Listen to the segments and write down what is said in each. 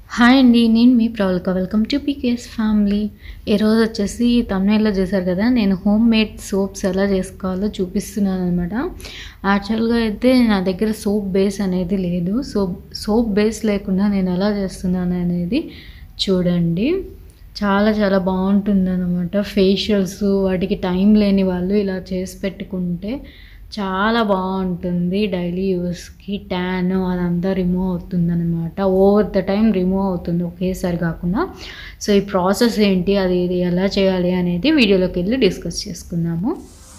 hi అండి నేను మీ Pravalika welcome to PKS family ఈరోజు వచ్చేసి తమిళలో చేశారు కదా నేను హోమ్ మేడ్ సోప్స్ ఎలా చేసుకోవాలో చూపిస్తున్నాను అనమాట యాక్చువల్గా అయితే నా దగ్గర సోప్ బేస్ అనేది లేదు సోప్ సోప్ బేస్ లేకుండా నేను ఎలా చేస్తున్నాను అనేది చూడండి చాలా చాలా బాగుంటుంది అనమాట ఫేషియల్స్ వాటికి టైం లేని వాళ్ళు ఇలా చేసి పెట్టుకుంటే చాలా బాగుంటుంది డైలీ యూస్కి ట్యాన్ అదంతా రిమూవ్ అవుతుంది అనమాట ఓవర్ ద టైం రిమూవ్ అవుతుంది ఒకేసారి కాకుండా సో ఈ ప్రాసెస్ ఏంటి అది ఇది ఎలా చేయాలి అనేది వీడియోలోకి వెళ్ళి డిస్కస్ చేసుకుందాము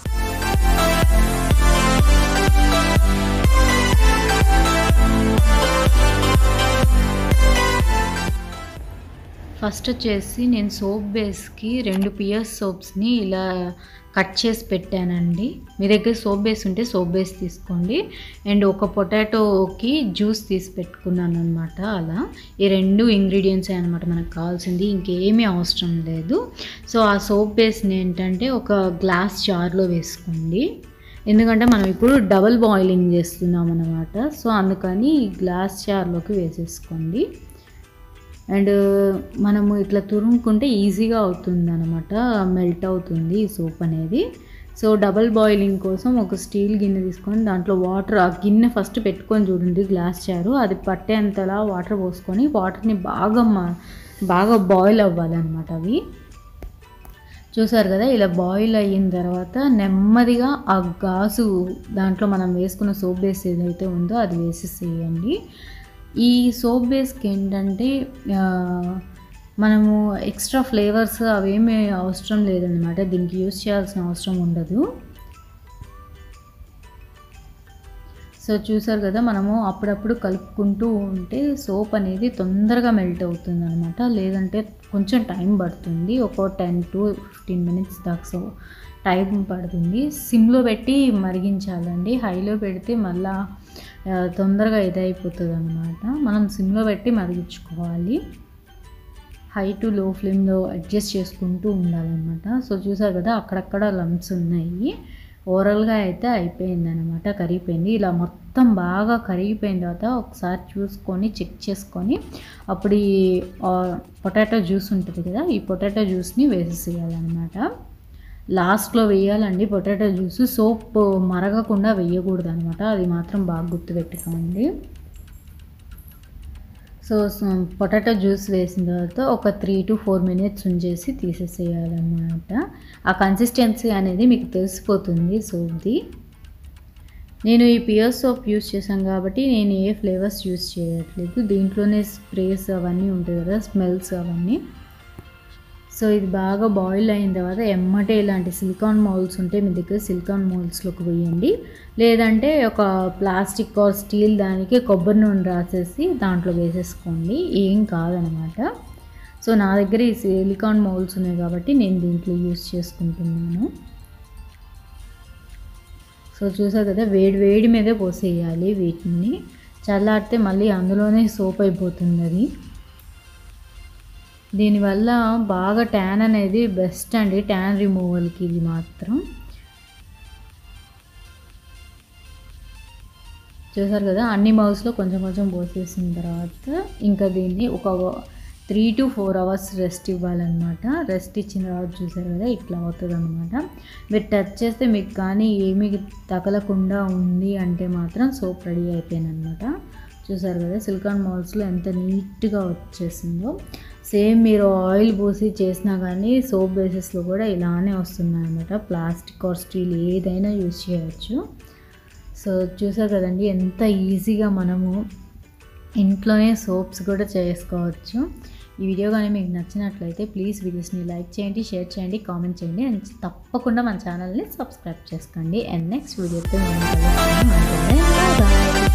ఫస్ట్ వచ్చేసి నేను సోప్ బేస్కి రెండు పియర్స్ సోప్స్ని ఇలా కట్ చేసి పెట్టానండి మీ దగ్గర సోప్ బేస్ ఉంటే సోప్ బేస్ తీసుకోండి అండ్ ఒక పొటాటోకి జ్యూస్ తీసి పెట్టుకున్నాను అనమాట అలా ఈ రెండు ఇంగ్రీడియంట్స్ అనమాట మనకు కావాల్సింది ఇంకేమీ అవసరం లేదు సో ఆ సోప్ బేస్ని ఏంటంటే ఒక గ్లాస్ జార్లో వేసుకోండి ఎందుకంటే మనం ఇప్పుడు డబల్ బాయిలింగ్ చేస్తున్నాం అనమాట సో అందుకని గ్లాస్ జార్లోకి వేసేసుకోండి అండ్ మనము ఇట్లా తురుముకుంటే ఈజీగా అవుతుంది అనమాట మెల్ట్ అవుతుంది ఈ సోప్ అనేది సో డబల్ బాయిలింగ్ కోసం ఒక స్టీల్ గిన్నె తీసుకొని దాంట్లో వాటర్ ఆ గిన్నె ఫస్ట్ పెట్టుకొని చూడండి గ్లాస్ చారు అది పట్టేంతలా వాటర్ పోసుకొని వాటర్ని బాగా బాగా బాయిల్ అవ్వాలన్నమాట అవి చూసారు కదా ఇలా బాయిల్ అయిన తర్వాత నెమ్మదిగా ఆ గాజు దాంట్లో మనం వేసుకున్న సోప్ బేస్ ఏదైతే ఉందో అది వేసేసేయండి ఈ సోప్ బేస్కి ఏంటంటే మనము ఎక్స్ట్రా ఫ్లేవర్స్ అవేమీ అవసరం లేదనమాట దీనికి యూస్ చేయాల్సిన అవసరం ఉండదు సో చూసారు కదా మనము అప్పుడప్పుడు కలుపుకుంటూ ఉంటే సోప్ అనేది తొందరగా మెల్ట్ అవుతుంది అనమాట లేదంటే కొంచెం టైం పడుతుంది ఒక టెన్ టు ఫిఫ్టీన్ మినిట్స్ దాకా సో టైం పడుతుంది సిమ్లో పెట్టి మరిగించాలండి హైలో పెడితే మళ్ళా తొందరగా ఇదైపోతుంది అనమాట మనం సిమ్లో పెట్టి మరిగించుకోవాలి హై టు లో ఫ్లేమ్లో అడ్జస్ట్ చేసుకుంటూ ఉండాలన్నమాట సో చూసారు కదా అక్కడక్కడ లంప్స్ ఉన్నాయి ఓవరాల్గా అయితే అయిపోయింది అనమాట కరిగిపోయింది ఇలా మొత్తం బాగా కరిగిపోయిన తర్వాత ఒకసారి చూసుకొని చెక్ చేసుకొని అప్పుడు ఈ పొటాటో జ్యూస్ ఉంటుంది కదా ఈ పొటాటో జ్యూస్ని వేసేసేయాలన్నమాట లాస్ట్లో వేయాలండి పొటాటో జ్యూస్ సోప్ మరగకుండా వేయకూడదు అనమాట అది మాత్రం బాగా గుర్తుపెట్టుకోండి సో పొటాటో జ్యూస్ వేసిన తర్వాత ఒక త్రీ టు ఫోర్ మినిట్స్ ఉంచేసి తీసేసేయాలన్నమాట ఆ కన్సిస్టెన్సీ అనేది మీకు తెలిసిపోతుంది సోప్ది నేను ఈ పియర్ సోప్ యూస్ చేశాను కాబట్టి నేను ఏ ఫ్లేవర్స్ యూస్ చేయట్లేదు దీంట్లోనే స్ప్రేస్ అవన్నీ ఉంటాయి కదా స్మెల్స్ అవన్నీ సో ఇది బాగా బాయిల్ అయిన తర్వాత ఎమ్మటే ఇలాంటి సిలికాన్ మౌల్స్ ఉంటే మీ దగ్గర సిలికాన్ మౌల్స్లోకి వేయండి లేదంటే ఒక ప్లాస్టిక్ ఆర్ స్టీల్ దానికి కొబ్బరి నూనె రాసేసి దాంట్లో వేసేసుకోండి ఏం కాదనమాట సో నా దగ్గర ఈ సిలికాన్ మౌల్స్ ఉన్నాయి కాబట్టి నేను దీంట్లో యూస్ చేసుకుంటున్నాను సో చూసా కదా వేడి వేడి మీదే పోసేయాలి వీటిని చల్లారితే మళ్ళీ అందులోనే సోప్ అయిపోతుంది అది దీనివల్ల బాగా ట్యాన్ అనేది బెస్ట్ అండి ట్యాన్ రిమూవల్కి ఇది మాత్రం చూసారు కదా అన్ని మౌస్లో కొంచెం కొంచెం పోసేసిన తర్వాత ఇంకా దీన్ని ఒక three to four hours rest ఇవ్వాలన్నమాట రెస్ట్ ఇచ్చిన తర్వాత చూసారు కదా ఇట్లా అవుతుంది అనమాట మీరు టచ్ చేస్తే మీకు కానీ ఏమీ తగలకుండా ఉంది అంటే మాత్రం సోప్ రెడీ అయిపోయిందనమాట చూసారు కదా సిలికాన్ మాల్స్లో ఎంత నీట్గా వచ్చేసిందో సేమ్ మీరు ఆయిల్ పోసి చేసినా కానీ సోప్ బేసెస్లో కూడా ఇలానే వస్తున్నాయి అనమాట ప్లాస్టిక్ ఆర్ స్టీల్ ఏదైనా యూజ్ చేయవచ్చు సో చూసారు కదండి ఎంత ఈజీగా మనము ఇంట్లోనే సోప్స్ కూడా చేసుకోవచ్చు ఈ వీడియో కానీ మీకు నచ్చినట్లయితే ప్లీజ్ వీడియోస్ని లైక్ చేయండి షేర్ చేయండి కామెంట్ చేయండి అండ్ తప్పకుండా మన ఛానల్ని సబ్స్క్రైబ్ చేసుకోండి అండ్ నెక్స్ట్ వీడియోతో మేము కలుస్తాము బాయ్